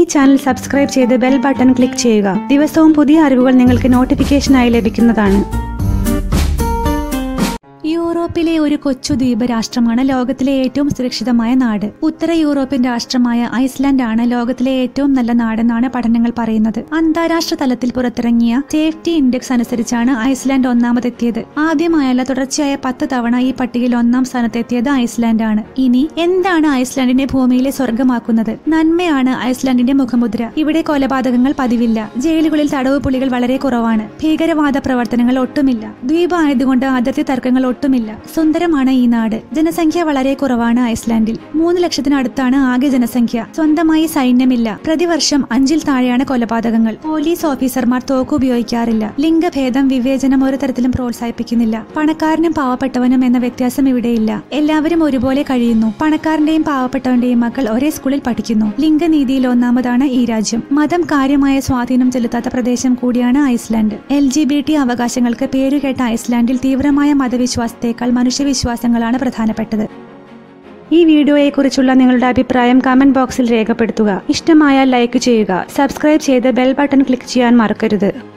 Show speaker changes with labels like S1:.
S1: channel subscribe ചെയ്ത് bell button click ചെയ്യുക ദിവസവും പുതിയ അറിവുകൾ നിങ്ങൾക്ക് നോട്ടിഫിക്കേഷനായി ലഭിക്കുന്നതാണ് യൂറോപ്പിലെ ഒരു കൊച്ചു ദ്വീപ രാഷ്ട്രമാണ് ലോകത്തിലെ ഏറ്റവും സുരക്ഷിതമായ നാട് ഉത്തര യൂറോപ്യൻ രാഷ്ട്രമായ ഐസ്ലാൻഡ് ആണ് ലോകത്തിലെ ഏറ്റവും നല്ല നാടെന്നാണ് പഠനങ്ങൾ പറയുന്നത് അന്താരാഷ്ട്ര തലത്തിൽ പുറത്തിറങ്ങിയ സേഫ്റ്റി ഇൻഡെക്സ് അനുസരിച്ചാണ് ഐസ്ലാൻഡ് ഒന്നാമതെത്തിയത് ആദ്യമായല്ല തുടർച്ചയായ പത്ത് തവണ ഈ പട്ടികയിൽ ഒന്നാം സ്ഥാനത്തെത്തിയത് ഐസ്ലാൻഡ് ആണ് ഇനി എന്താണ് ഐസ്ലാൻഡിനെ ഭൂമിയിലെ സ്വർഗമാക്കുന്നത് നന്മയാണ് ഐസ്ലാൻഡിന്റെ മുഖമുദ്ര ഇവിടെ കൊലപാതകങ്ങൾ പതിവില്ല ജയിലുകളിൽ തടവ് പുള്ളികൾ വളരെ കുറവാണ് ഭീകരവാദ പ്രവർത്തനങ്ങൾ ഒട്ടുമില്ല ദ്വീപ് ആയതുകൊണ്ട് അതിർത്തി തർക്കങ്ങൾ ഒട്ടുമില്ല സുന്ദരമാണ് ഈ നാട് ജനസംഖ്യ വളരെ കുറവാണ് ഐസ്ലാൻഡിൽ മൂന്ന് ലക്ഷത്തിനടുത്താണ് ആകെ ജനസംഖ്യ സ്വന്തമായി സൈന്യമില്ല പ്രതിവർഷം അഞ്ചിൽ താഴെയാണ് കൊലപാതകങ്ങൾ പോലീസ് ഓഫീസർമാർ തോക്ക് ഉപയോഗിക്കാറില്ല ലിംഗഭേദം വിവേചനം ഒരു തരത്തിലും പ്രോത്സാഹിപ്പിക്കുന്നില്ല പണക്കാരനും പാവപ്പെട്ടവനും എന്ന വ്യത്യാസം ഇവിടെയില്ല എല്ലാവരും ഒരുപോലെ കഴിയുന്നു പണക്കാരന്റെയും പാവപ്പെട്ടവന്റെയും മക്കൾ ഒരേ സ്കൂളിൽ പഠിക്കുന്നു ലിംഗനീതിയിൽ ഒന്നാമതാണ് ഈ രാജ്യം മതം കാര്യമായ സ്വാധീനം ചെലുത്താത്ത പ്രദേശം കൂടിയാണ് Iceland L G B T അവകാശങ്ങൾക്ക് പേരുകേട്ട ഐസ്ലാൻഡിൽ തീവ്രമായ മതവിശ്വാസത്തേക്കാൾ മനുഷ്യവിശ്വാസങ്ങളാണ് പ്രധാനപ്പെട്ടത് ഈ വീഡിയോയെക്കുറിച്ചുള്ള നിങ്ങളുടെ അഭിപ്രായം കമന്റ് ബോക്സിൽ രേഖപ്പെടുത്തുക ഇഷ്ടമായാൽ ലൈക്ക് ചെയ്യുക സബ്സ്ക്രൈബ് ചെയ്ത് ബെൽ ബട്ടൺ ക്ലിക്ക് ചെയ്യാൻ മറക്കരുത്